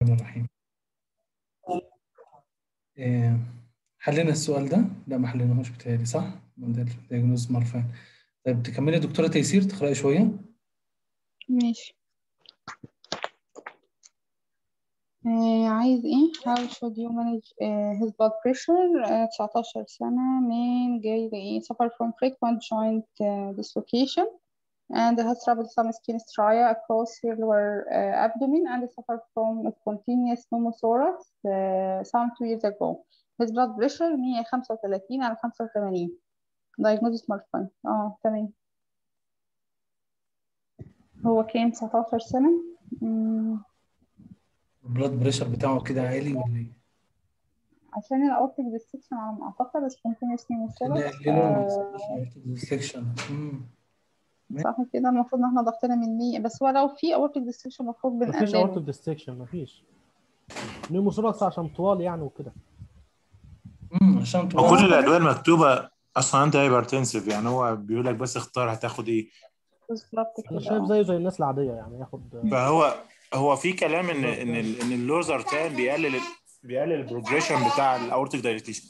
الرحمن الرحيم إيه، حلينا السؤال ده؟ لا ما حليناهوش بتهيألي صح؟ ده الدياجنوز مرفان طيب تكملي دكتورة تيسير تقرأي شوية؟ ماشي آه عايز ايه how should you manage uh, his blood pressure uh, 19 سنة من جاي ايه suffer from frequent joint uh, dislocation and has trouble some skin striae across her lower uh, abdomen and suffer from a spontaneous pneumothorax uh, some two years ago his blood pressure 135 على 85 diagnosis مرفان اه تمام هو كام 19 سنة مم. البلاد بريشر بتاعه كده عالي ولا ايه؟ عشان الاورتيك ديستكشن على ما اعتقد سبونتينيوس نيموثوركس سكشن صح كده المفروض ان احنا ضغطنا من 100 بس هو لو في اورتيك ديستكشن المفروض مفيش اورتيك بنقلله ديستكشن مفيش نيموثوركس عشان طوال يعني وكده امم عشان وكل طوال الادويه المكتوبه اصلا انت هايبرتنسيف يعني هو بيقول لك بس اختار هتاخد ايه بالظبط انا كده شايف اه زيه زي الناس العاديه يعني ياخد فهو هو في كلام ان ان ال- ان اللوزر تان بيقلل بيقلل البروجريشن بتاع الاورتيك دايليتيشن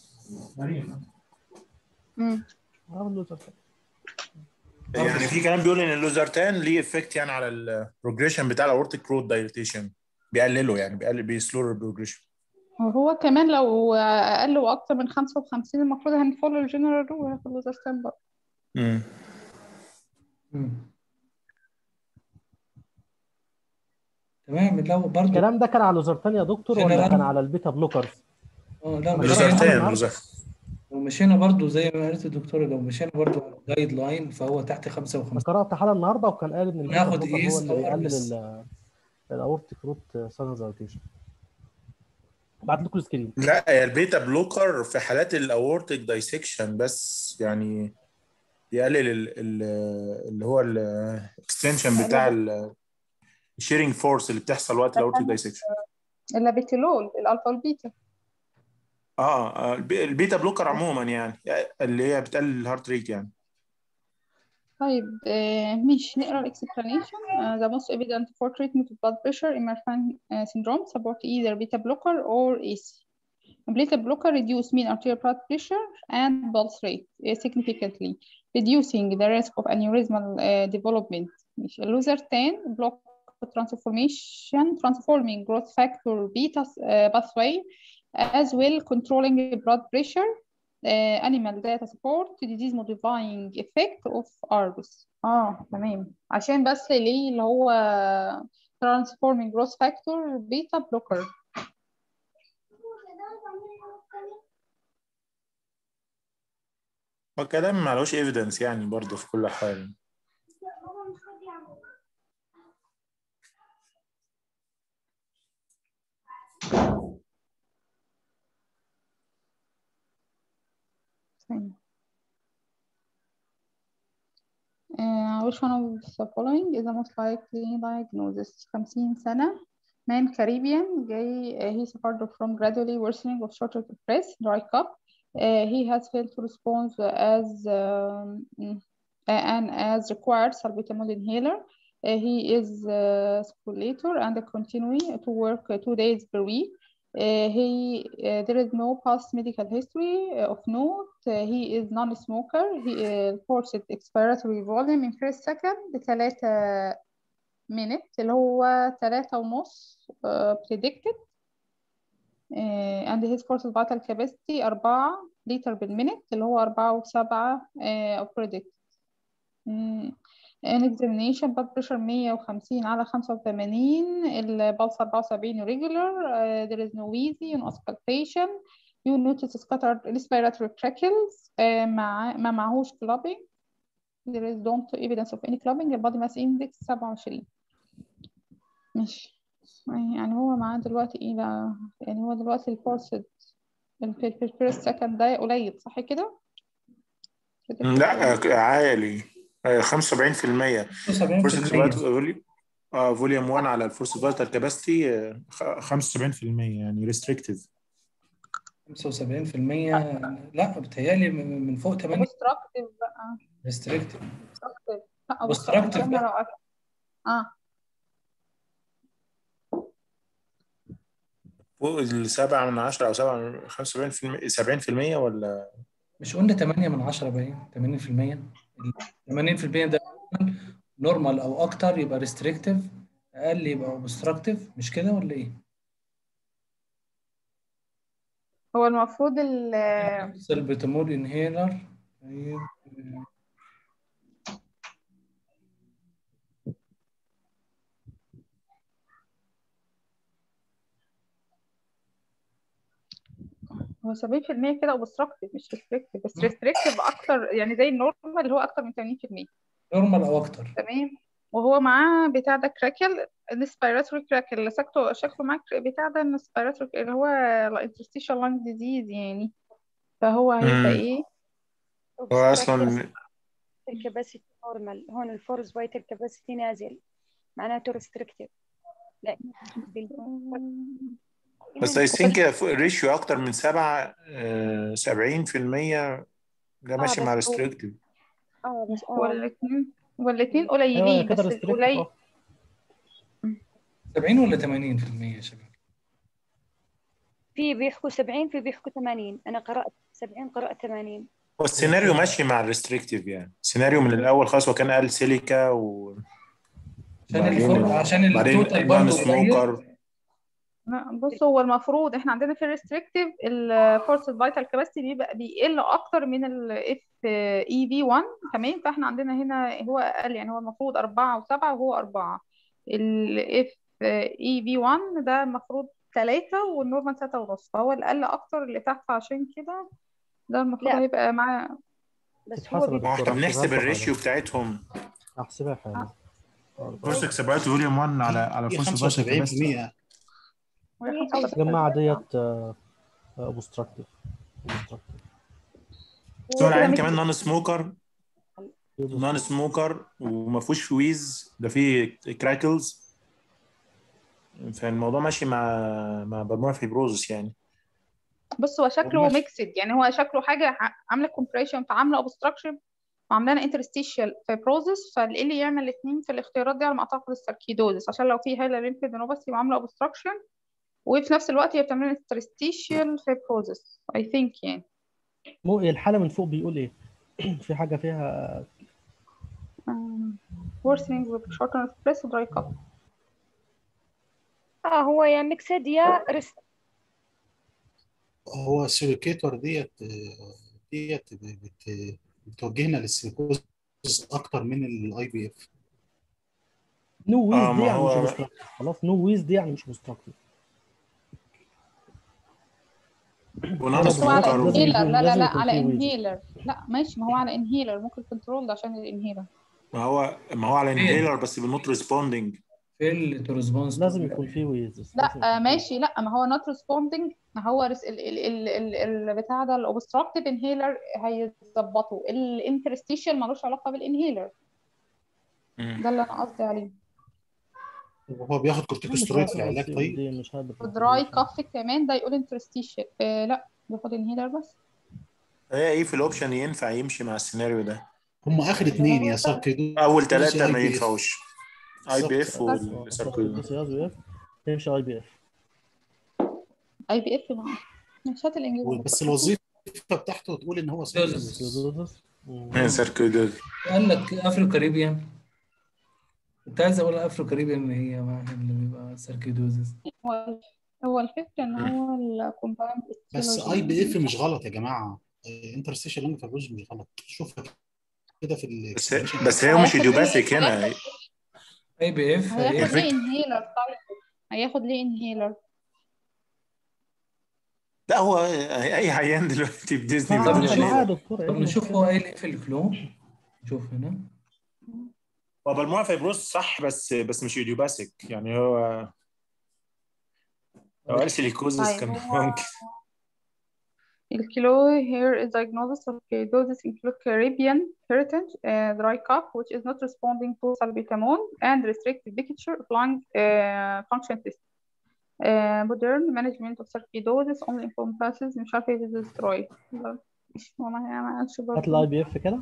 مم. ياخد لوزر تاني. يعني في كلام بيقول ان اللوزرتان ليه افكت يعني على البروجريشن بتاع الاورتيك رود دايليتيشن بيقلله يعني بيقلل بيسلور البروجريشن وهو كمان لو اقل واكتر من 55 المفروض هنفولو الجنرال رول وهاخد لوزرتان برضه امم مم. تمام لو برضه الكلام ده كان على لوزرتان يا دكتور ولا جنرال. كان على البيتا بلوكرز؟ اه لا مش لوزرتان لوزر لو مشينا برضو زي ما قالت الدكتوره لو مشينا برضو جايد لاين فهو تحت 55 انا قرات حاله النهارده وكان قال ان البيتا ناخد بلوكر إيس هو اللي أو بيقلل أربس. ال- الاورتيك روت سانزايتيشن بعت لكم السكرين لا هي البيتا بلوكر في حالات الاورتيك دايسكشن بس يعني يقلل ال- ال- اللي هو الاكستنشن بتاع الشيرنج فورس اللي بتحصل وقت الاورتيك دايسكشن اللابيتيلول الالفا والبيتا اه آه، الب- البيتا بلوكر عموما يعني اللي هي بتقلل الهارت ريت يعني طيب آه، مش نقرا الاكسبلانيشن the most evident for treatment of blood pressure in Marfan uh, syndrome support either beta blocker or AC. Beta blocker reduce mean arterial blood pressure and pulse rate uh, significantly, reducing the risk of aneurysmal uh, development. مش losartan block transformation transforming growth factor beta uh, pathway as well controlling blood pressure uh, animal data support disease modifying effect of ARGUS اه تمام عشان بس ليه اللي هو transforming growth factor beta blocker هو كلام معلوش ايفيدنس يعني برضه في كل حاجه ثانية. Uh, which one of the following is the most likely diagnosis 50 سنة man Caribbean gay uh, he suffered from gradually worsening of shortness of breath dry cough uh, he has failed to respond as um, mm, and as required salbutamol inhaler uh, he is uh, speculator and continuing to work uh, two days per week uh, he uh, there is no past medical history uh, of note. Uh, he is non-smoker. He uh, forced expiratory volume in first second بثلاثة minute اللي هو ثلاثة ونص uh, predicted uh, and his forced vital capacity أربعة لتر بالمينت اللي هو أربعة وسبعة uh, of predicted. Mm. an examination blood pressure 150 على 85 البلس 74 irregular uh, there is no wheezy no auscultation you notice scattered respiratory trickles uh, مع ما معهوش clubbing there is don't evidence of any clubbing البادي mass index 27 ماشي يعني هو معاه دلوقتي ايه بقى يعني هو دلوقتي الفورسد الفيرست سكند ده قليل صح كده؟ لا عالي آه، 75% 75% فرصة اختبارات فوليوم اه فوليوم 1 على الفورس فايتال كاباسيتي 75% يعني ريستريكتيف 75% لا بتهيألي من من فوق 8 obstructive بقى ريستريكتيف obstructive لا obstructive obstructive بقى. لو أك- اه فوق السبعة من عشرة أو سبعة من خمسة وسبعين في المية سبعين في المية ولا مش قلنا 8 من 10 باين 80% ال 80% ده نورمال او اكتر يبقى ريستريكتيف اقل يبقى اوبستراكتيف مش كده ولا ايه؟ هو المفروض ال سلبيتامول انهيلر هو 70% كده اوبستراكتيف مش ريستريكتيف بس ريستريكتيف اكتر يعني زي النورمال اللي هو اكتر من 80% نورمال او اكتر تمام وهو معاه بتاع ده كراكل الاسبيراتوري كراكل شكله شكله معاه كر- بتاع ده الاسبيراتوري اللي هو الانترستيشال لانج ديزيز يعني فهو هيبقى مم. ايه هو أصلا الكباسيتي نورمال هون الفورس فايتال كباسيتي نازل معناته ريستريكتيف لا بس I think الريشيو أكتر من سبعة سبعين في المية ده ماشي بس مع هو- ريستريكتيف اه بس اه والاثنين والاثنين ايوه قليلين كده بس ريستريكتيف القليل اه 70 ولا 80% يا شباب؟ في بيحكوا 70 في بيحكوا 80 انا قرأت 70 قرأت 80 هو السيناريو ماشي مع الريستريكتيف يعني السيناريو من الأول خلاص هو كان قال سيليكا و عشان بعدين الفرق عشان بعدين التوتال نون برضه قليل سموكر لا بص هو المفروض احنا عندنا في الريستريكتيف الفورس فايتال كاباسيتي بيبقى بيقل اكتر من الاف اي في 1 تمام فاحنا عندنا هنا هو اقل يعني هو المفروض 4 و7 وهو 4 الاف اي في 1 ده المفروض 3 والنورمال 3 ونص فهو الاقل اكتر اللي تحت عشان كده ده المفروض لا. هيبقى معاه بس هو تتحسب بي... ما هو احنا دكتور، بنحسب احسبها الريشيو حاجة. بتاعتهم احسبها حاجه فورس اكسبرات فوليوم 1 على على في فورس 75% الجماعه ديت اوبستراكتيف سؤال كده عين ميكس. كمان نون سموكر نون سموكر وما فيهوش فويز ده فيه كراكلز فالموضوع ماشي مع مع بالمونر فيبروزس يعني بص هو شكله ماشي. ميكسد يعني هو شكله حاجه ع- عامله كومبريشن فعامله اوبستراكشن وعامله لنا انترستيشال فيبروزس فايه اللي يعمل الاثنين في الاختيارات دي على ما اعتقد الساركيدوزس عشان لو في هايلا ليمفيدينوباثي وعامله اوبستراكشن وفي نفس الوقت هي بتعمل انترستيشال فيبروزس اي ثينك يعني مو الحاله من فوق بيقول ايه في حاجه فيها um, worsening with shortness of breath dry cough اه هو يا ميكسد يا ريست هو السيليكيتور ديت آه، ديت بت- بتوجهنا للسيليكوز اكتر من الاي بي اف نو ويز آه، دي ما يعني مش هو- اوبستراكتيف خلاص نو ويز دي يعني مش اوبستراكتيف ونون بس هو على لازم سموكر يكون- انهيلر لا لا لازم لا يكون على في ويز. انهيلر لا ماشي ما هو على انهيلر ممكن كنترول عشان الانهيلر ما هو ما هو على انهيلر بس بالنوت ريسبوندنج فيل تو ريسبونس لازم يكون في ويز لا ماشي لا ما هو not responding ما هو رس- ال ال ال ال ال بتاع ده الاوبستراكتيف انهيلر هيظبطه الانترستيشال ملوش علاقه بالانهيلر ده اللي انا قصدي عليه وهو بياخد كورتيكوسترويد في العلاج طيب مش هدف ودراي كاف كمان ده يقول انترستيشال آه لا بياخد انهيلر بس هي ايه في الاوبشن ينفع يمشي مع السيناريو ده هم اخر اثنين يا ساركيدو اول ثلاثه IBF. ما ينفعوش اي بي اف بالظبط. والساركويد اي بي اف تمشي اي بي اف اي بي اف معاه مش هات الانجليزي بس الوظيفه بتاعته تقول ان هو دوزس. ساركويد قال لك افرو كاريبيان كنت عايز اقول افرو كاريبيان هي واحد اللي بيبقى ساركيدوزس هو هو الفكره ان هو الكومباوند بس اي بي اف مش غلط يا جماعه انترستيشن لانج فابروز مش غلط شوفها كده في ال بس بس هي مش ايديوباثيك هنا اي بي اف هياخد هي ليه انهيلر طيب هياخد ليه انهيلر لا هو اي عيان دلوقتي في ديزني طب طب نشوف. بتمشي معاه دكتور طب نشوف هو قايل ايه في الكلو نشوف هنا هو بالمونر فيبروز صح بس بس مش ايديوباثيك يعني هو لو قال سيليكوزس طيب كان هو ممكن الكلو here is diagnosis of doses include Caribbean heritage, uh, dry cough, which is not responding to salbutamol and restricted picture of lung uh, function test. Uh, modern management of sarcoidosis only encompasses مش عارفة ايه destroy. لا، مش هو ما ما قالش هات برضه. الاي بي اف كده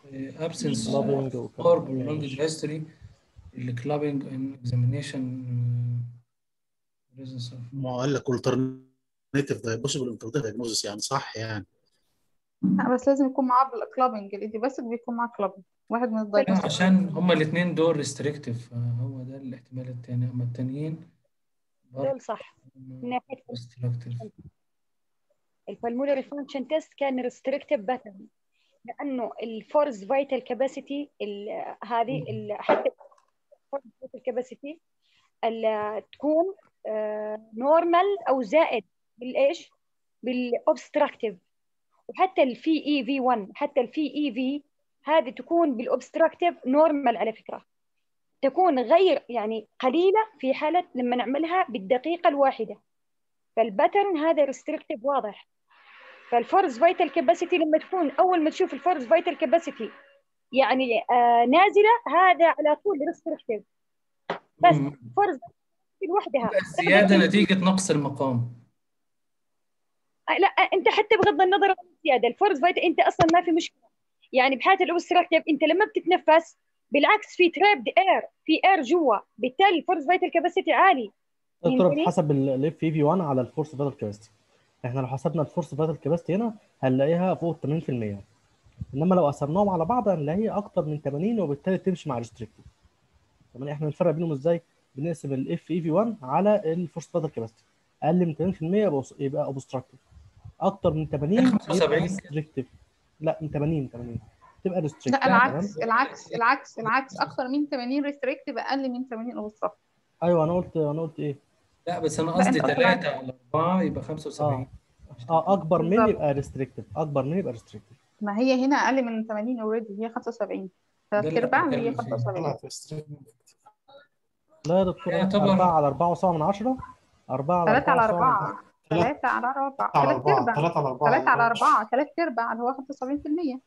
absence Clubbing of وكده. or prolonged ماشي. history الكلابينج and examination uh, presence of ما قال لك alternative possible alternative diagnosis يعني صح يعني لا بس لازم يكون معاه كلابنج الإيديوباثيك بيكون معاه كلابنج واحد من لا، الدايجنوستيك عشان هما الاثنين دول ريستريكتيف هو ده الاحتمال التاني اما التانيين دول صح من ناحية ريستريكتيف البلمونري فانكشن تيست كان ريستريكتيف باترن لانه الفورس فايتال كاباسيتي هذه ال- حتى الفورس فايتال كاباسيتي تكون نورمال او زائد بالايش؟ بالاوبستراكتيف وحتى الفي اي في 1 حتى الفي اي في هذه تكون بالاوبستراكتيف نورمال على فكره تكون غير يعني قليله في حاله لما نعملها بالدقيقه الواحده فالباترن هذا ريستريكتيف واضح فالفورس فايتال كاباسيتي لما تكون اول ما تشوف الفورس فايتال كاباسيتي يعني آه نازله هذا على طول ريستريكتيف بس فورس لوحدها الزيادة نتيجة نقص المقام لا انت حتى بغض النظر عن الزياده الفورس فايتال انت اصلا ما في مشكله يعني بحاله الاوبستراكتيف انت لما بتتنفس بالعكس في ترابد اير في اير جوا بالتالي الفورس فايتال كاباسيتي عالي دكتور فهمتني؟ حسب الاف اي في 1 على الفورس فاتال كاباسيتي احنا لو حسبنا الفورس فاتال كاباسيتي هنا هنلاقيها فوق 80% انما لو قسمناهم على بعض هنلاقيها اكتر من 80 وبالتالي تمشي مع ريستريكتيف طبعا احنا بنفرق بينهم ازاي بنقسم الاف اي في 1 على الفورس فاتال كاباسيتي اقل من 80% يبقى يبقى اوبستراكتيف اكتر من 80 يبقى 75 ريستريكتيف لا من 80 80 تبقى ريستريكتيف لا العكس العكس العكس العكس اكتر من 80 ريستريكتيف اقل من 80 اوبستراكتيف ايوه انا قلت انا قلت ايه لا بس أنا لا، قصدي أنت أصلاً- 3 على 4 يبقى 75 اه اكبر من بالظبط. يبقى ريستريكتيف اكبر من يبقى ريستريكتيف ما هي هنا اقل من 80 اوريدي هي 75 ثلاث ده اللي ارباع أنا هي بتكلم فيه. 75 طلعت restrictive. لا يا دكتور يعتبر- 4 على 4 وسبعة من 10 4 على 3 على 4 4 ثلاثة 3 على 4 على 3 أربعة ارباع ثلاثة على أربعة 3 على 4 3 ارباع اللي هو 75%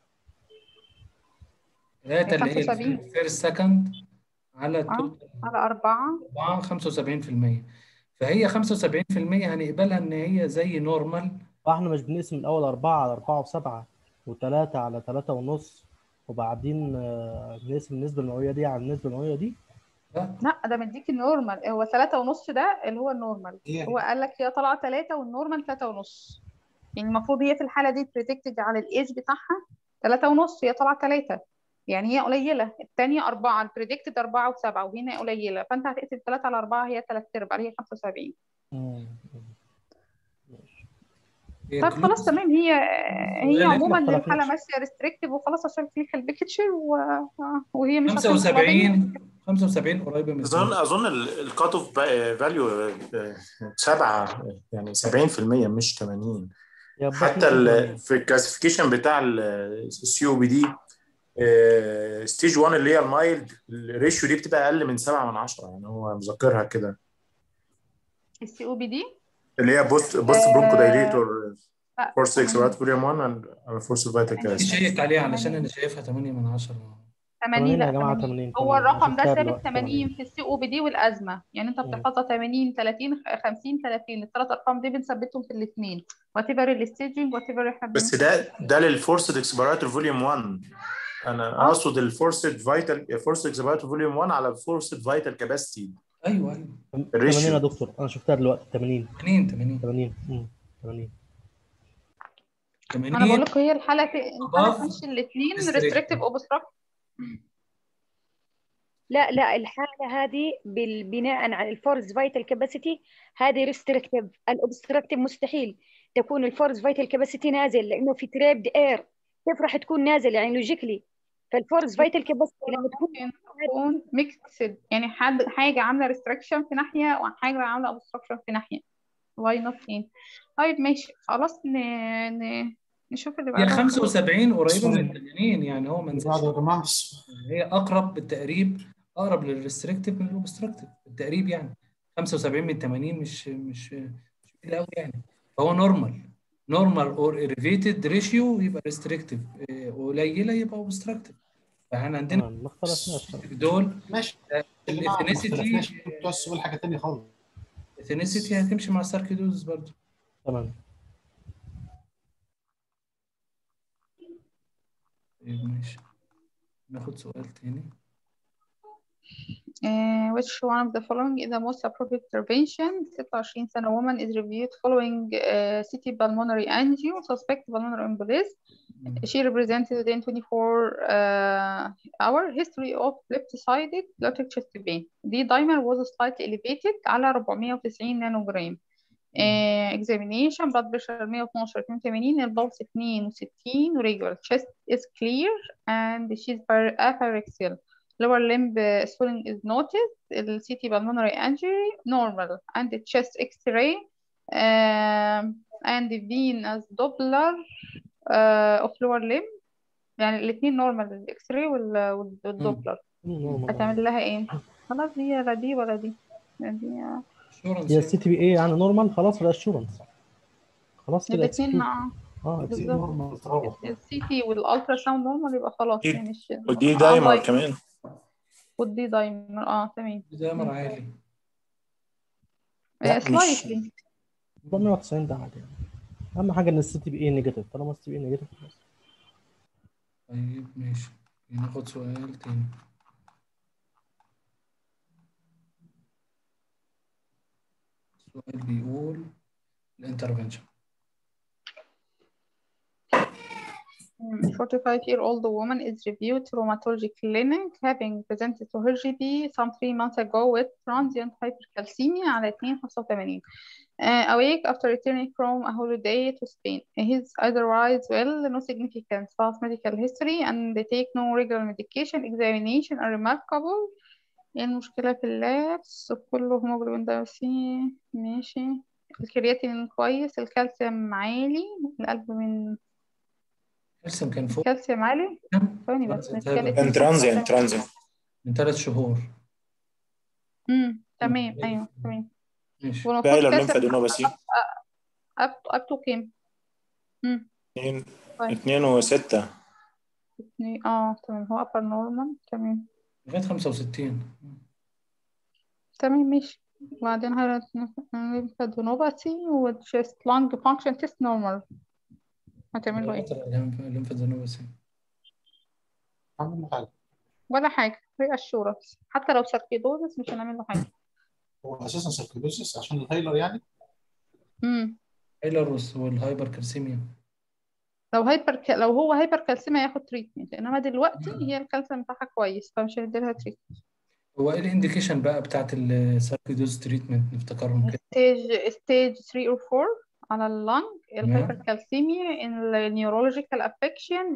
3 اللي هي 75. الفيرست سكند على اه التوتال على 4 4 75% فهي 75% هنقبلها ان هي زي نورمال فاحنا مش بنقسم الاول 4 على 4 و7 و3 على 3 ونص وبعدين آه، بنقسم النسبه المئويه دي على النسبه المئويه دي لا لا ده مديك النورمال هو 3 ونص ده اللي هو النورمال هي هو قال لك هي طالعه 3 والنورمال 3 ونص يعني المفروض هي في الحاله دي بريدكتد على الايج بتاعها 3 ونص هي طالعه 3 يعني هي قليله الثانيه 4 البريدكتد 4 و7 وهنا قليله فانت هتقسم 3 على 4 هي 3 ارباع هي 75 مم. هي طب كلوز. خلاص تمام هي هي لا، عموما ما اختلفناش. الحاله ماشيه ريستريكتيف وخلاص عشان في البيكتشر و... وهي مش عشان 75 75 قريبه من اظن اظن الكات اوف فاليو 7 يعني 70% مش 80 يبقى حتى ال- في الكلاسيفيكيشن بتاع السي او بي دي ستيج 1 اللي هي المايلد الريشيو دي بتبقى اقل من 7 من 10 يعني هو مذكرها كده السي او بي دي اللي هي بوست بوست آه، برونكو دايليتور لا، فورس اكس تمام. رات فوليوم 1 فورس فايتال كلاس شيك عليها علشان انا شايفها 8 من 10 80 80 لا يا جماعه 80 80 هو الرقم ده شفتها ثابت دلوقتي 80 في السي او بي دي والازمه يعني انت مم. بتحفظها 80 30 50 30 الثلاث ارقام دي بنثبتهم في الاثنين وات ايفر الستيجنج وات ايفر احنا بس بن- ده ده للفورسد اكسبيراتور فوليوم 1 انا اقصد الفورسد فايتال فورسد اكسبيراتور فوليوم 1 على الفورسد فايتال كاباسيتي ايوه ايوه 80 الريشيو. يا دكتور انا شفتها دلوقتي 80 80 80 80 مم. 80 انا بقول 80 لك هي الحاله ت- الحاله above تمشي الاثنين restrictive. ريستريكتيف اوبستراكت لا لا الحالة هذه بال- بناء على الفورس فايتال كاباسيتي هذه ريستريكتيف الاوبستراكتيف مستحيل تكون الفورس فايتال كاباسيتي نازل لانه في تريبد اير كيف راح تكون نازل يعني لوجيكلي فالفورس فايتال كاباسيتي لما تكون ممكن تكون ميكسد يعني حد حاجه عامله ريستريكشن في ناحيه وحاجه عامله اوبستراكشن في ناحيه واي نوت يعني طيب ماشي خلاص ن... ن... نشوف اللي هي بعدها 75 قريبه من 80 يعني هو ما اللي بعده نزلش يا جماعه هي اقرب بالتقريب اقرب للريستريكتيف من الاوبستراكتيف بالتقريب يعني 75 من 80 مش مش مش كتير قوي يعني فهو نورمال نورمال اور اليفيتد ريشيو يبقى ريستريكتيف قليله يبقى اوبستراكتيف فاحنا عندنا تمام ما اختلفناش دول ماشي يا جماعه ما الاثنيسيتي اختلفناش بتوع السؤال حاجه ثانيه خالص الاثنيسيتي هتمشي مع الساركيدوز برضه تمام طيب ماشي ناخد سؤال تاني Uh, which one of the following is the most appropriate intervention 26 سنة woman is reviewed following uh, CT pulmonary angio suspect pulmonary embolism she represented within 24 uh, hour history of left-sided pulmonary chest pain the dimer was slightly elevated على 490 نانوجرام uh, examination blood pressure 112 82 البلس 62 regular chest is clear and she's apyrexial lower limb uh, swelling is noticed the CT pulmonary injury normal and the chest x-ray um, and the venous Doppler uh, of lower limb يعني الاثنين نورمال الاكس راي والدوبلر هتعمل لها ايه خلاص دي لا دي ولا دي دي Assurance هي السي تي بي اي يعني نورمال خلاص الاشورنس خلاص كده الاثنين exclude. اه بالظبط. نورمال تروح السي تي والالترا ساوند نورمال يبقى خلاص إيه. يعني مش ودي آه، دايمر داي- كمان والدي دايمر اه تمام دايمر عالي لا، مش- سلايتلي 490 ده عادي يعني اهم حاجه ان السي تي بي اي نيجاتيف طالما السي تي بي اي نيجاتيف خلاص طيب ماشي ناخد سؤال تاني السؤال بيقول الانترفنشن 45 year old woman is reviewed to rheumatology clinic having presented to her GP some three months ago with transient hypercalcemia على 285 uh, awake after returning from a holiday to Spain. He's otherwise well, no significant past medical history and they take no regular medication. Examination are remarkable. ايه المشكلة في اللابس كله هيموجلوبين دايوسي ماشي الكرياتين كويس الكالسيوم عالي القلب من الكالسيوم كان فوق الكالسيوم عالي كام؟ ثواني بس كان الكرياتين كان ترانزيانت ترانزيانت من ثلاث شهور امم تمام ايوه تمام ماشي والمفروض باقي كالسيوم الليمفادينوباثي up up to كام؟ امم اتنين طيب اتنين وستة اتنين- اه تمام هو upper normal تمام لغايه 65 تمام ماشي وبعدين هيراتينوباثي وتشيست لانج فانكشن تيست نورمال هتعملوا ايه؟ الليمفادينوباثي عملنا حاجه ولا حاجة ري اشورنس حتى لو ساركيدوزس مش هنعمل له حاجة هو اساسا سيركيلوسيس عشان الهايلر يعني امم ايلروس والهايبر كالسيميا لو هايبر ك... لو هو هايبر كالسيميا ياخد تريتمنت انما دلوقتي هي الكالسيوم بتاعها كويس فمش هنديلها تريتمنت هو ايه الانديكيشن بقى بتاعت الساركيدوز تريتمنت نفتكرهم كده ستيج ستيج 3 or 4 على اللنج تمام. الهايبركالسيميا النيورولوجيكال افكشن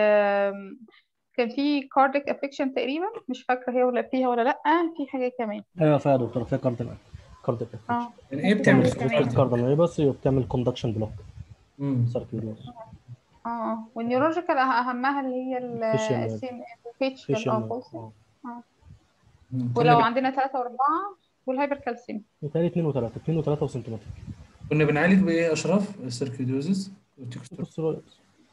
كان في كارديك افكشن تقريبا مش فاكره هي ولا فيها ولا لا في حاجه كمان ايوه فيها يا دكتور فيها كاردينال كارديك اه يعني ايه بتعمل تمام. في كاردينال بس وبتعمل كوندكشن بلوك امم ساركيدوز اه والنيورولوجيكال اهمها اللي هي Facial الفيشل فيشل اه pulse. اه مم. ولو كنا عندنا ثلاثة وأربعة والهايبركالسيميا متهيألي 2 و3 2 و3 وسيمتوماتيك كنا بنعالج بايه يا اشرف السيركيدوزز والتكسترويد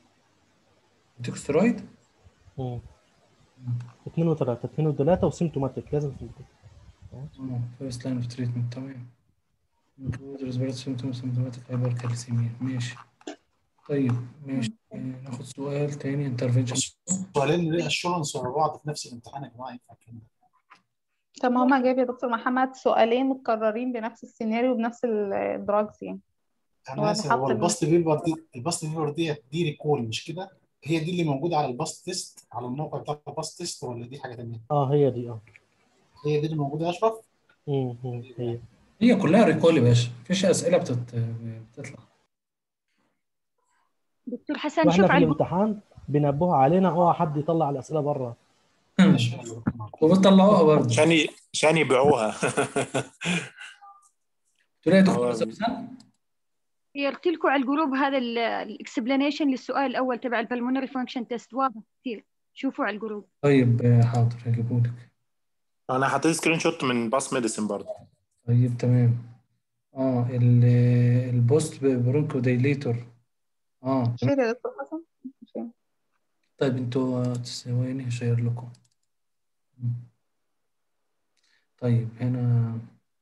2 و3 2 و3 وسيمتوماتيك لازم سيمتوماتيك فيرست لاين اوف تريتمنت تمام include respiratory symptoms symptomatic hypercalcemia ماشي طيب ماشي آه، ناخد سؤال تاني انترفنشن سؤالين ري اشورنس ورا بعض في نفس الامتحان يا جماعه ينفع كده طب ما هما جايب يا دكتور محمد سؤالين متكررين بنفس السيناريو بنفس الدراجز يعني هو انا اسف هو محط ال- الباست بيبر دي الباست بيبر دي دي ريكول مش كده هي دي اللي موجوده على الباست تيست على الموقع بتاع الباست تيست ولا دي حاجه ثانيه اه هي دي اه هي دي اللي موجوده يا اشرف امم أمم، هي هي كلها ريكول يا باشا مفيش اسئله بتت... بتطلع دكتور حسن واحنا شوف في على الجروب الامتحان بينبهوا علينا اوعى حد يطلع الاسئله بره ماشي يلا ربنا معاك. وبتطلعوها برضه عشان ي- عشان يبيعوها تقول يا دكتور هو- سوسن قلت لكم على الجروب هذا الاكسبلانيشن للسؤال الاول تبع البلمونري فانكشن تيست واضح كثير شوفوا على الجروب طيب آه، حاضر هجيبهولك انا حطيت سكرين شوت من باس ميديسن برضه طيب تمام اه ال- البوست برونكو دايليتور اه تمام. شيل يا دكتور حسن شيل. طيب انتوا آه، ثواني هشير لكم مم. طيب هنا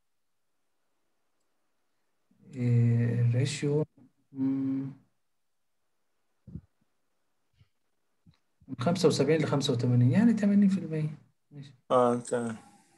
إيه، الريشيو مم. من 75 ل 85 يعني 80% ماشي اه تمام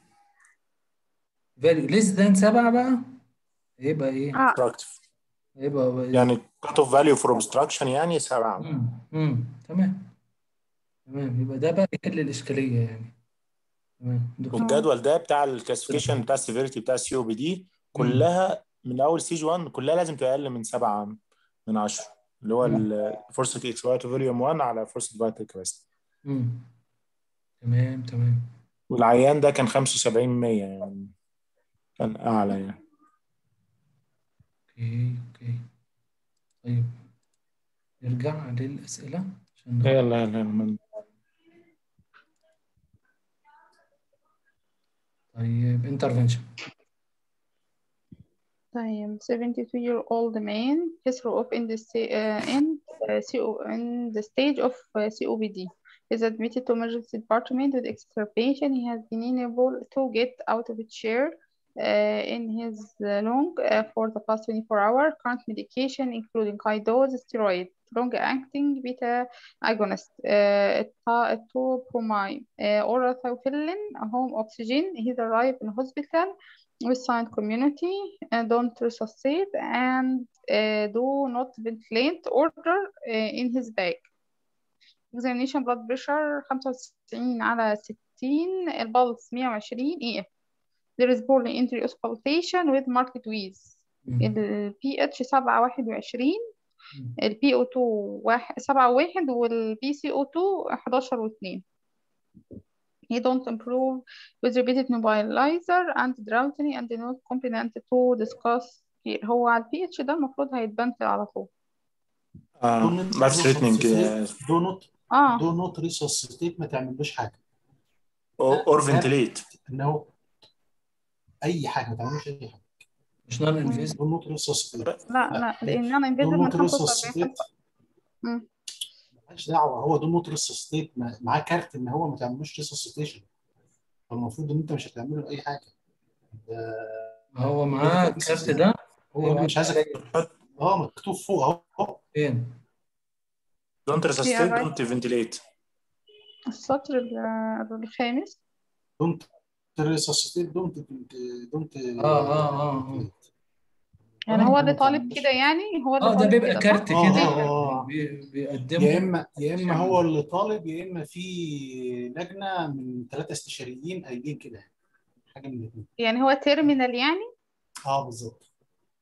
فاليو ليس ذان 7 بقى هيبقى ايه؟ اه obstructive هيبقى يعني cut off value for obstruction يعني سبعة امم امم تمام تمام يبقى ده بقى يحل الإشكالية يعني تمام دكتور والجدول ده بتاع الكلاسيفيكيشن بتاع السيفيريتي بتاع السي او بي دي كلها من اول ستيج 1 كلها لازم تبقى اقل من 7 من 10 اللي هو فرصه اكسبايرت فوليوم 1 على فرصه فايتال كاباسيتي امم تمام تمام والعيان ده كان 75 100 يعني كان اعلى يعني اوكي اوكي طيب نرجع للأسئلة عشان يلا يلا يلا طيب intervention طيب 72 year old man history of in the sta- uh, in uh, CO in the stage of uh, COPD is admitted to emergency department with exacerbation. He has been unable to get out of a chair uh, in his uh, lung uh, for the past 24 hours. Current medication including high dose steroid, long acting beta agonist, uh, etoposide, uh, oral thiophylline, home oxygen. He's arrived in hospital with signed community uh, don't resuscitate and uh, do not ventilate order uh, in his bag examination blood pressure 95 على 60 البلس 120 EF there is poorly entry auscultation with marked wheeze ال pH 721 ال PO2 واحد- 7 1 وال PCO2 11 و2 he don't improve with repeated nebulizer and drowsy and not competent to discuss here. هو على ال pH ده المفروض هيتبنتل على طول لايف ثريتنينج دو نوت اه دو نوت ريسوسيتيت ما تعملوش حاجه اور فنتليت ان هو اي حاجه ما تعملوش اي حاجه مش نون انفيز دو نوت ريسوسيتيت لا لا لان انا دو انفيزل من نوت 45 ريسوسيتيت مم. مالهاش دعوه هو دو نوت ريسوسيتيت معاه كارت ان هو ما تعملوش ريسوسيتيشن فالمفروض ان انت مش هتعمل له اي حاجه ده- هو معاه الكارت ده هو مش عايزك اه مكتوب فوق اهو اهو فين؟ دونت ريسستيت Yeah, right. دونت فنتليت السطر ال- الخامس دونت ريسوسيتيت دونت دونت اه اه اه يعني هو اللي طالب كده يعني هو اللي اه ده طالب بيبقى كده كارت آه، كده آه، آه. بي- بيقدمه يا اما يا اما هو اللي طالب يا اما في لجنه من ثلاثه استشاريين قايلين كده حاجه من الاثنين يعني هو تيرمينال يعني اه بالظبط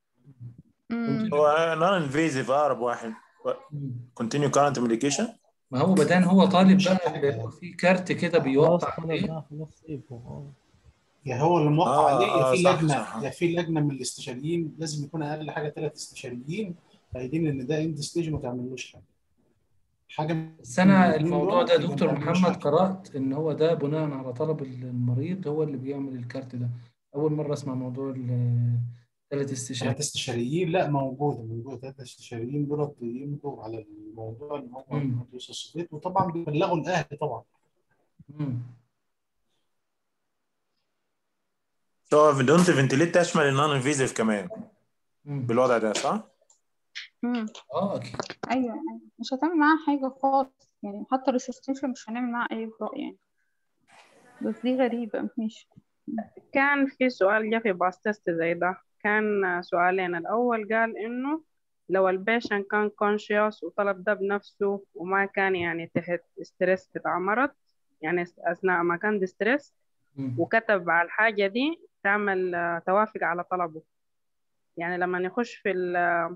مم. هو نون انفيزيف اقرب واحد مم. كونتينيو كارنت ميديكيشن ما هو بدان هو طالب مش بقى حاجة. بيبقى في كارت كده خلاص بيوقع خلاص عليه بقى خلاص سيبه اه يا هو اللي موقع آه، عليه يا آه، في صح، لجنه صح. يا في لجنه من الاستشاريين لازم يكون اقل حاجه ثلاث استشاريين قايلين ان ده اند ستيج ما تعملوش حاجه حاجه من بس انا الاتنين الموضوع دول ده يبقى دكتور ما تعملوش محمد حاجة. قرأت ان هو ده بناء على طلب المريض هو اللي بيعمل الكارت ده اول مرة اسمع موضوع ثلاث استشاري ثلاث استشاريين لا موجوده موجوده ثلاث استشاريين دول بيمضوا على الموضوع ان هو مم. ريسوسيتيت وطبعا بيبلغوا الاهل طبعا مم. سو دونت فنتليت تشمل النون انفيزيف كمان مم. بالوضع ده صح؟ مم. اه اكيد ايوه أيوة. مش هتعمل معاها حاجه خالص يعني حتى الريسستيشن مش هنعمل معاها اي اجراء يعني بس دي غريبه ماشي كان في سؤال جا في باس تيست زي ده كان سؤالين الأول قال إنه لو البيشن كان كونشيوس وطلب ده بنفسه وما كان يعني تحت ستريس بتاع مرض يعني أثناء ما كان ستريس مم. وكتب على الحاجة دي تعمل آه، توافق على طلبه يعني لما يخش في ال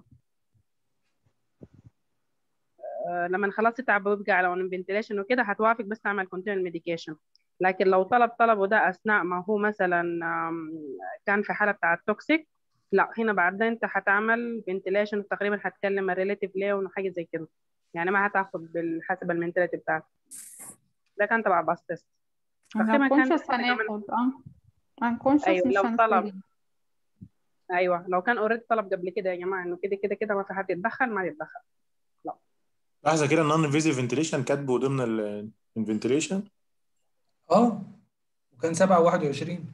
آه، لما خلاص يتعب ويبقى على فنتيليشن وكده هتوافق بس تعمل كونتينوال ميديكيشن لكن لو طلب طلبه ده أثناء ما هو مثلا آم، كان في حالة بتاع التوكسيك لا هنا بعد ده انت هتعمل فنتيليشن تقريبا هتكلم الريليتيف ليه وحاجة زي كده يعني ما هتاخد بالحسب المنتاليتي بتاعتك ده كان تبع باس تيست تقريبا كان unconscious هناخد اه unconscious أيوة، مش لو طلب. هنستخدم ايوه لو كان اوريدي طلب قبل كده يا جماعه انه كده كده كده ما في حد يتدخل ما يتدخل لحظه كده النون انفيزيف فنتليشن كاتبه ضمن الفنتليشن اه وكان 7 21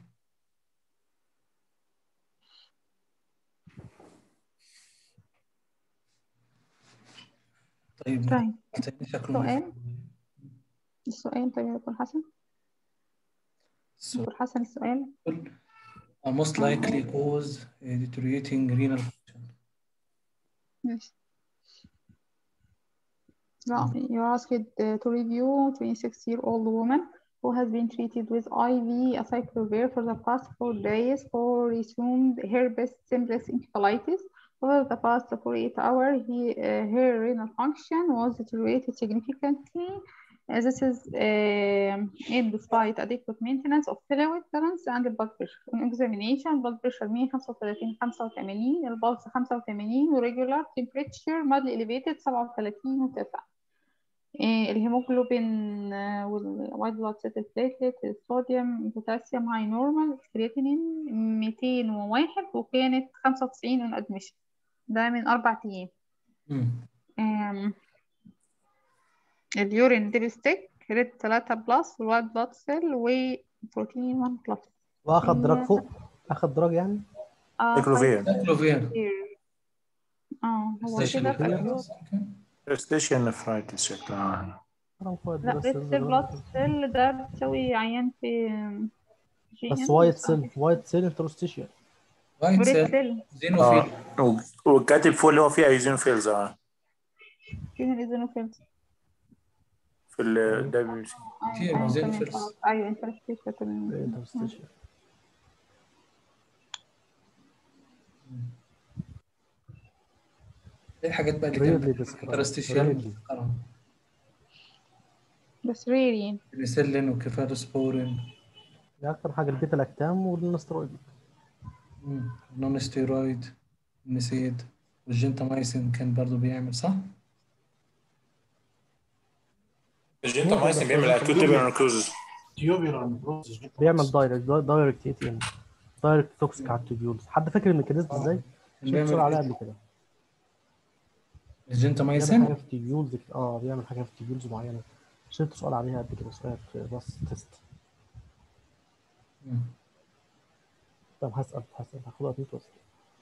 طيب طيب التاني شكله سؤال السؤال طيب يا دكتور حسن So, دكتور حسن السؤال uh, most likely cause a deteriorating renal function. ماشي لا you asked uh, to review 26 year old woman who has been treated with IV acyclovir for the past four days for resumed herpes simplex encephalitis. Over the past 48 hours, he, uh, her renal function was deteriorated significantly. Uh, this is uh, made despite adequate maintenance of fluid balance and blood pressure. On examination, blood pressure 135 85 البلس 85 regular temperature mildly elevated 37 و 9 الهيموجلوبين والوايت بلاد سيل بليتلت الصوديوم البوتاسيوم هاي نورمال الكرياتينين 201 وكانت 95 اون ادميشن ده من اربع ايام Mm. أم، اليورين ديبستيك ريد 3 بلس والوايت بلاد سيل وبروتين 1 بلس واخد دراج فوق اخد دراج يعني اه اكلوفير Cyclovir. اه هو Station كده of في Clearance. اليورين ستيشن نفرايتس شكلها حرام فوق لا الدراج ريد سيل بلاد سيل ده بتسوي عيان في جي بس إن وايت بس سيل وايت سيل انتروستيشيال White وريد cell. سيل Xenophil. اه وكاتب فوق اللي هو فيه ايزينوفيلز اه فين الايزونوفيلز في ال دبليو سي في ايوه اه تمام eosinophils. خلاص ايوه انترستيشن تمام انتروستيشيال ايه الحاجات بقى اللي ريلي كانت ديسكرايب انترستيشيال ريلي بس ريرين بنسلين وكيفالوسبورين دي اكتر حاجه البيتا لاكتام والنسترويد نون ستيرويد النسيد والجنتامايسين كان برضو بيعمل صح؟ الجنتامايسين بيعمل اكيوت تيبرنكلوزس تيوبيولار نيكروزس بيعمل دايركت دايركت اي تي ام دايركت توكسيك على التوبيولز حد فاكر الميكانيزم ازاي؟ كان شفت سؤال عليها بيعمل قبل كده بيعمل الجنتامايسين حاجه في التوبيولز اه بيعمل حاجه في التوبيولز معينه شفت سؤال عليها قبل كده سؤال في بس تيست مم. طب هسأل هسأل هاخدها ميوت واسأل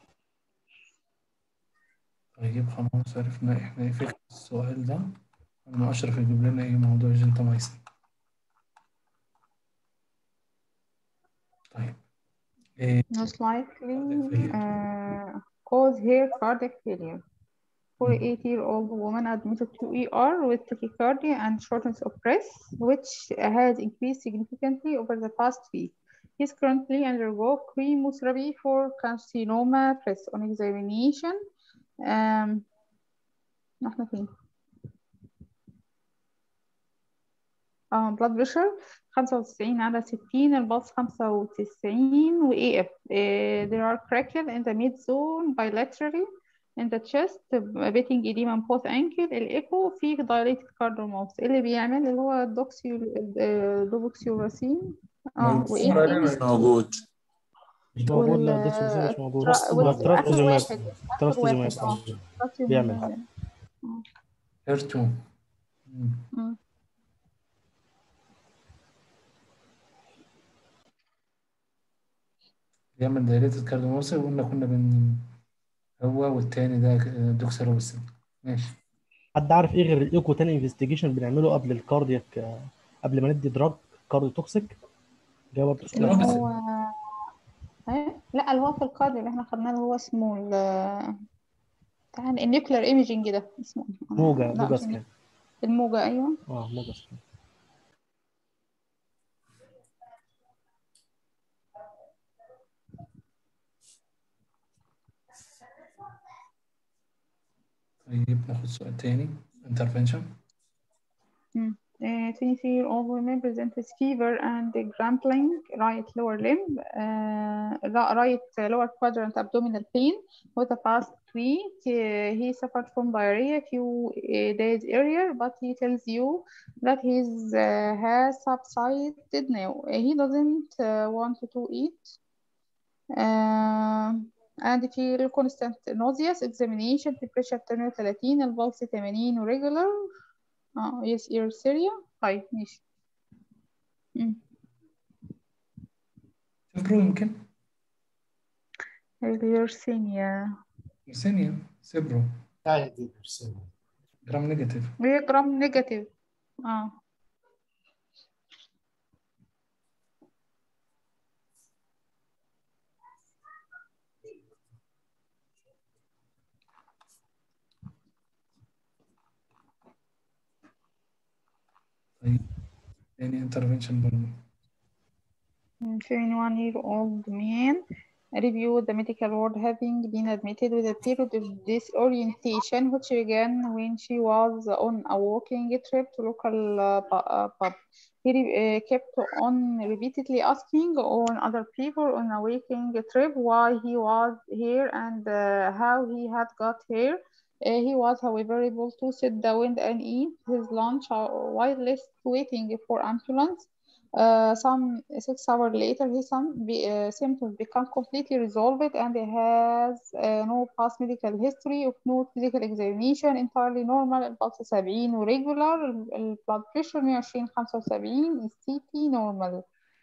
طيب خلاص عرفنا احنا ايه فكرة السؤال ده انا اشرف يجيب لنا ايه موضوع الجنتامايسين طيب إيه most likely failure. uh, cause here cardiac failure. 48 year old woman admitted to ER with tachycardia and shortness of breath, which has increased significantly over the past week. He's currently undergo chemotherapy for carcinoma breast on examination. Um, احنا فين؟ اه blood pressure 95 على 60 البلس 95 و AF uh, there are crackle in the mid zone bilaterally in the chest betting edema in both ankle الايكو فيه dilated cardiomyopathy اللي بيعمل اللي هو الدوكسيو دوبوكسيوراسين اه موجود. وايه تاني مش موجود مش موجود وال- لا ديسوزي مش موجود ترا- وال- آخر تراستوزوماب واحد آخر تراستوزوماب واحد اه اه بيعمل. هيرتو مم. بيعمل دايريتد كارديوموسي وقلنا كنا بن هو والتاني ده دوكساروسين ماشي حد عارف ايه غير الايكو تاني انفستيجيشن بنعمله قبل الكاردياك آه، قبل ما ندي دراج كارديو توكسيك ده برضه سؤال اللي بس- هو إيه؟ لا اللي هو في القاضي اللي احنا خدناه اللي هو اسمه ال بتاع النيوكلير ايميجينج ده اسمه إيه؟ أنا- موجة لا موجة مش سكان الموجة ايوه اه موجة سكان طيب ناخد سؤال تاني intervention Uh, 23-year-old woman present with fever and grumbling right lower limb, uh, ra- right lower quadrant abdominal pain with a past week. Uh, he suffered from diarrhea a few uh, days earlier, but he tells you that his uh, has subsided now. He doesn't uh, want to eat. Uh, and feel constant nauseous examination temperature 32 البلس 80 regular اه يس إيرسيريا طيب ماشي مم. سيبرو يمكن اليورسينيا سينيا سيبرو بتاعي دي برسنة جرام نيجاتيف هي جرام نيجاتيف اه يعني انترفنشن برضه 21 year old man reviewed the medical ward having been admitted with a period of disorientation which began when she was on a walking trip to local uh, pu- uh, pub. He re- uh, kept on repeatedly asking on other people on a walking trip why he was here and uh, how he had got here. Uh, he was, however, able to sit down and eat his lunch uh, while list waiting for ambulance. Uh, some six hours later, his some be, uh, symptoms become completely resolved and he has uh, no past medical history of no physical examination entirely normal البلس 70 وريجولار البلاد بريشر 120 75 السي تي نورمال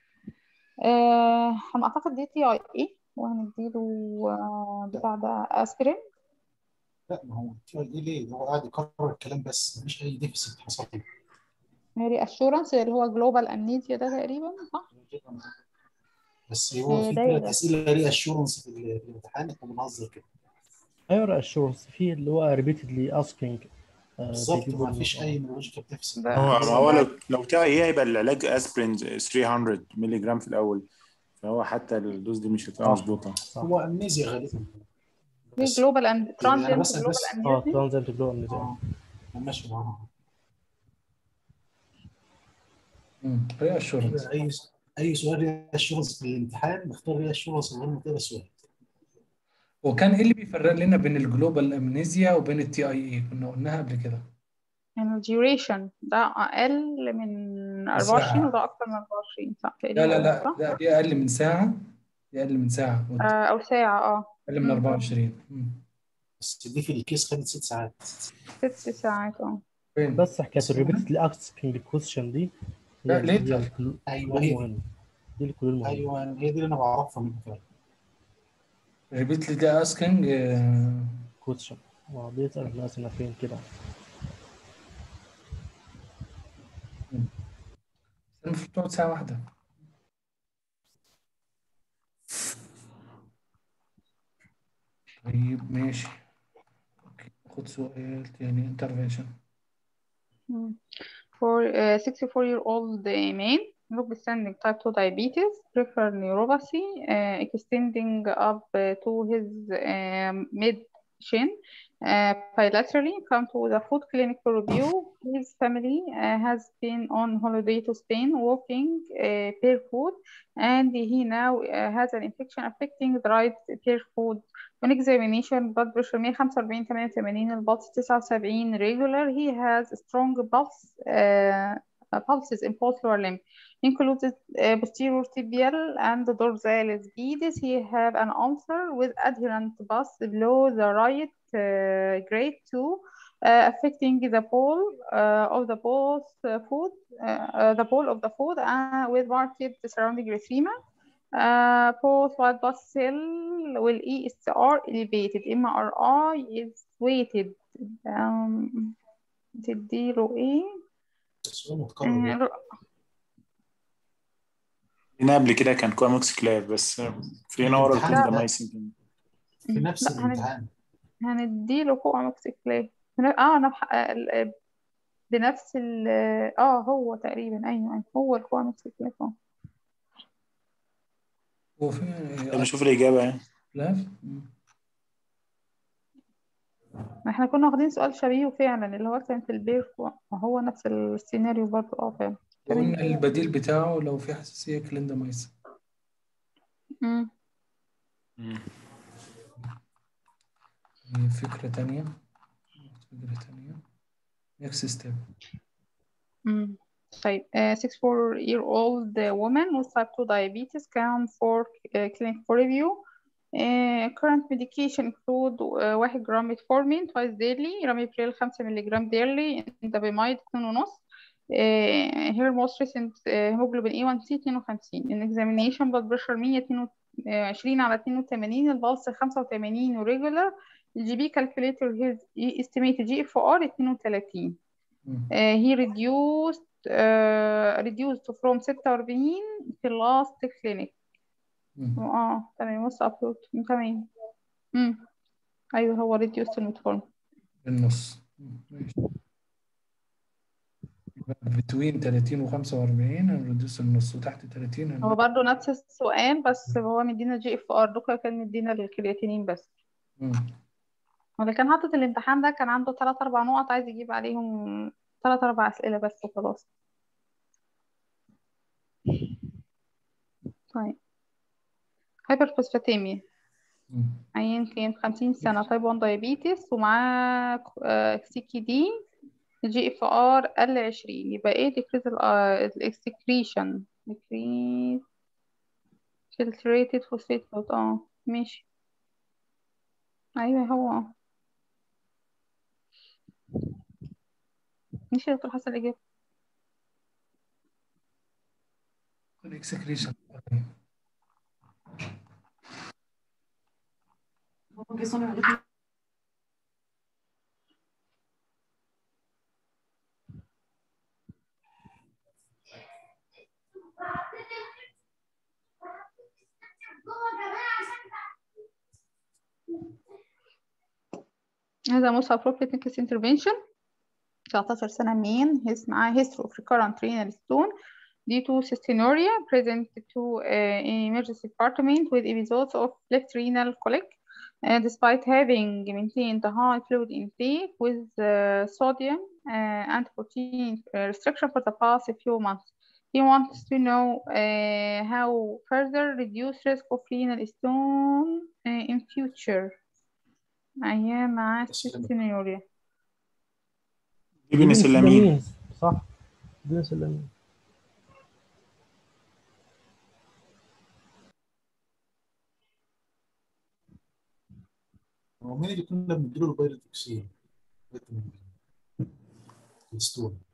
انا اعتقد دي تي اي ايه وهنديله آه، بتاع ده اسبرين لا ما هو التي اي ليه هو قاعد يكرر الكلام بس مفيش اي ديفيسيت حصل له ري اشورنس اللي هو جلوبال امنيزيا ده تقريبا صح بس هو إيه في ده ثلاث ده. اسئله ري اشورنس في ال- في الامتحان احنا بنهزر كده ايوه اشورنس في اللي هو repeatedly asking آه، بالظبط بيجيبوا ما فيش ال- اي نيورولوجيكال ديفيسيت ده هو ما هو ده لو لو بتاع ايه هيبقى العلاج اسبرين 300 مللي جرام في الاول فهو حتى الدوز دي مش هتبقى آه. مظبوطه صح هو امنيزيا غالبا دي بس جلوبال اند انا ترانزينت بسال جلوبال بس اه امنيزيا ترانزنت جلو امنيزيا اه أنا ماشي معاها ري اشورنس كده اي اي سؤال ري اشورنس في الامتحان نختار ري اشورنس من غير ما تقرا السؤال وكان ايه اللي بيفرق لنا بين الجلوبال امنيزيا وبين التي اي اي كنا قلناها قبل كده يعني الديوريشن ده اقل من 24 ساعة وده اكتر من 24 صح لا لا تقريبا لا صح لا دي اقل من ساعة دي اقل من ساعة آه او ساعة اه اقل من مم. 24 مم. بس دي في الكيس خدت ست ساعات ست ساعات اه فين؟ بس حكايه بس الريبيتدلي asking question دي هي لا ال- هي ليتر الكلو ايوه الكلو هي دي المهم دي الكلو المهم ايوه هي دي اللي انا بعرفها منها فعلا ريبيت لي ده اسكينج question اه بيسأل الناس هنا فين كده المفروض تقعد ساعة واحدة طيب ماشي اوكي خد سؤال تاني انترفنشن مم. For a 64 year old man notwithstanding type 2 diabetes, peripheral neuropathy uh, extending up uh, to his um, mid shin uh, bilaterally come to the foot clinic for review. His family uh, has been on holiday to Spain walking uh, barefoot and he now uh, has an infection affecting the right barefoot. On examination, blood pressure 145 88 البلس 79 regular. He has a strong pulse uh, pulses in both lower limb, included uh, posterior tibial and dorsalis pedis. He have an ulcer with adherent pus below the right uh, grade 2, uh, affecting the ball uh, of the both uh, foot, uh, uh, the ball of the foot, uh, with marked surrounding erythema. Uh, both white blood cell will ESR elevated. MRI is weighted. Um, تديله ايه؟ السؤال متكرر يعني. آه، هنا قبل كده كان كواموكس كلاب بس في هنا ورا الامتحان لا الكليندامايسين في نفس لا هن- الامتحان هنديله فوق اموكسيكلين اه انا بح... ال- بنفس ال اه هو تقريبا ايوه ايوه هو الكوع اموكسيكلين اه هو طب في نشوف الإجابة يعني اختلاف ما احنا كنا واخدين سؤال شبيه فعلا اللي هو كان في البير هو نفس السيناريو برضه اه فعلا تمام وقلنا البديل بتاعه لو في حساسية كليندامايسين مم. مم. فكرة تانية فكرة تانية next step مم. طيب uh, 64 year old woman with type 2 diabetes come for uh, clinic for review uh, current medication include uh, 1 جرام metformin twice daily راميبريل 5 ملغ daily indapamide 2.5 uh, her most recent uh, hemoglobin A1C 52 in examination blood pressure 120 على 82 البلس 85 regular الجي بي calculator his estimated GFR 32 مم. Uh, he reduced uh, reduced from 46 في last clinic مم. اه تمام وصل upload تمام امم ايوه هو reduced الميتفورم بالنص مم. ماشي بتوين 30 و 45 هنريدوس النص وتحت 30 هن- هو برضه نفس السؤال بس هو مدينا جي اف ار دوكا كان مدينا للكرياتينين بس مم. هو اللي كان حاطط الامتحان ده كان عنده تلات أربع نقط عايز يجيب عليهم تلات أربع أسئلة بس وخلاص طيب هايبرفوسفاتيميا مم. عيان كان خمسين سنة تايب 1 دايابيتس ومعاه سي كي دي الجي اف ار قل عشرين يبقى ايه decrease الاكسكريشن decrease filtrated phosphate load اه ماشي ايوه هو ماشي يا دكتور حسن الإجابة الاكسكريشن هذا most appropriate next intervention 19 سنة مين هيس معاه history of recurrent renal stone due to cystinuria present to uh, emergency department with episodes of left renal colic uh, despite having maintained a high fluid intake with uh, sodium uh, and protein restriction for the past few months. He wants to know uh, how further reduce risk of renal stone uh, in future. أيام مع cystinuria. دي بنسلامين صح بنسلامين هو مين اللي كنا بنديله البيروتوكسين؟ فيتامين بي. الستون